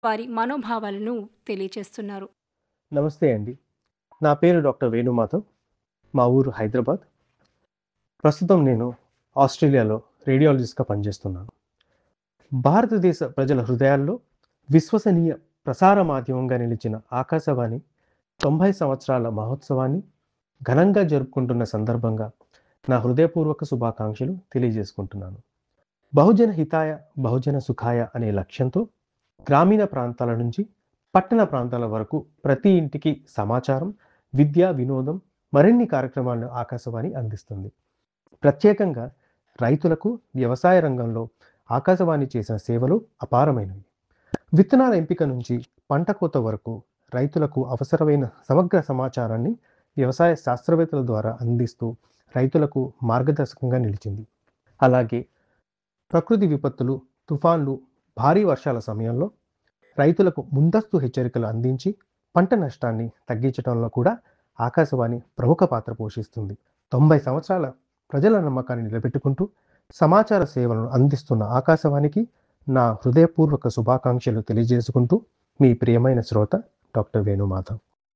వారి మనోభావాలను తెలియచేస్తున్నారు నమస్తే అండి నా పేరు డాక్టర్ వేణుమాధవ్ మా ఊరు హైదరాబాద్ ప్రస్తుతం నేను ఆస్ట్రేలియాలో రేడియాలజిస్ట్గా పనిచేస్తున్నాను భారతదేశ ప్రజల హృదయాల్లో విశ్వసనీయ ప్రసార మాధ్యమంగా నిలిచిన ఆకాశవాణి తొంభై సంవత్సరాల మహోత్సవాన్ని ఘనంగా జరుపుకుంటున్న సందర్భంగా నా హృదయపూర్వక శుభాకాంక్షలు తెలియజేసుకుంటున్నాను బహుజన హితాయ బహుజన సుఖాయ అనే లక్ష్యంతో గ్రామీణ ప్రాంతాల నుంచి పట్టణ ప్రాంతాల వరకు ప్రతి ఇంటికి సమాచారం విద్య వినోదం మరిన్ని కార్యక్రమాలను ఆకాశవాణి అందిస్తుంది ప్రత్యేకంగా రైతులకు వ్యవసాయ రంగంలో ఆకాశవాణి చేసిన సేవలు అపారమైనవి విత్తనాల ఎంపిక నుంచి పంట కోత వరకు రైతులకు అవసరమైన సమగ్ర సమాచారాన్ని వ్యవసాయ శాస్త్రవేత్తల ద్వారా అందిస్తూ రైతులకు మార్గదర్శకంగా నిలిచింది అలాగే ప్రకృతి విపత్తులు తుఫాన్లు భారీ వర్షాల సమయంలో రైతులకు ముందస్తు హెచ్చరికలు అందించి పంట నష్టాన్ని తగ్గించడంలో కూడా ఆకాశవాణి ప్రముఖ పాత్ర పోషిస్తుంది తొంభై సంవత్సరాల ప్రజల నమ్మకాన్ని నిలబెట్టుకుంటూ సమాచార సేవలను అందిస్తున్న ఆకాశవాణికి నా హృదయపూర్వక శుభాకాంక్షలు తెలియజేసుకుంటూ మీ ప్రియమైన శ్రోత డాక్టర్ వేణుమాధవ్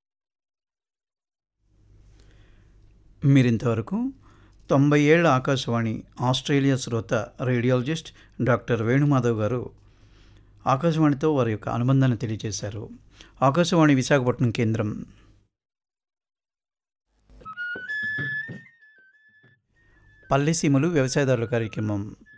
మీరింతవరకు తొంభై ఏళ్ల ఆకాశవాణి ఆస్ట్రేలియా శ్రోత రేడియాలజిస్ట్ డాక్టర్ వేణుమాధవ్ గారు ఆకాశవాణితో వారి యొక్క అనుబంధాన్ని తెలియజేశారు ఆకాశవాణి విశాఖపట్నం కేంద్రం పల్లెసీమలు వ్యవసాయదారుల కార్యక్రమం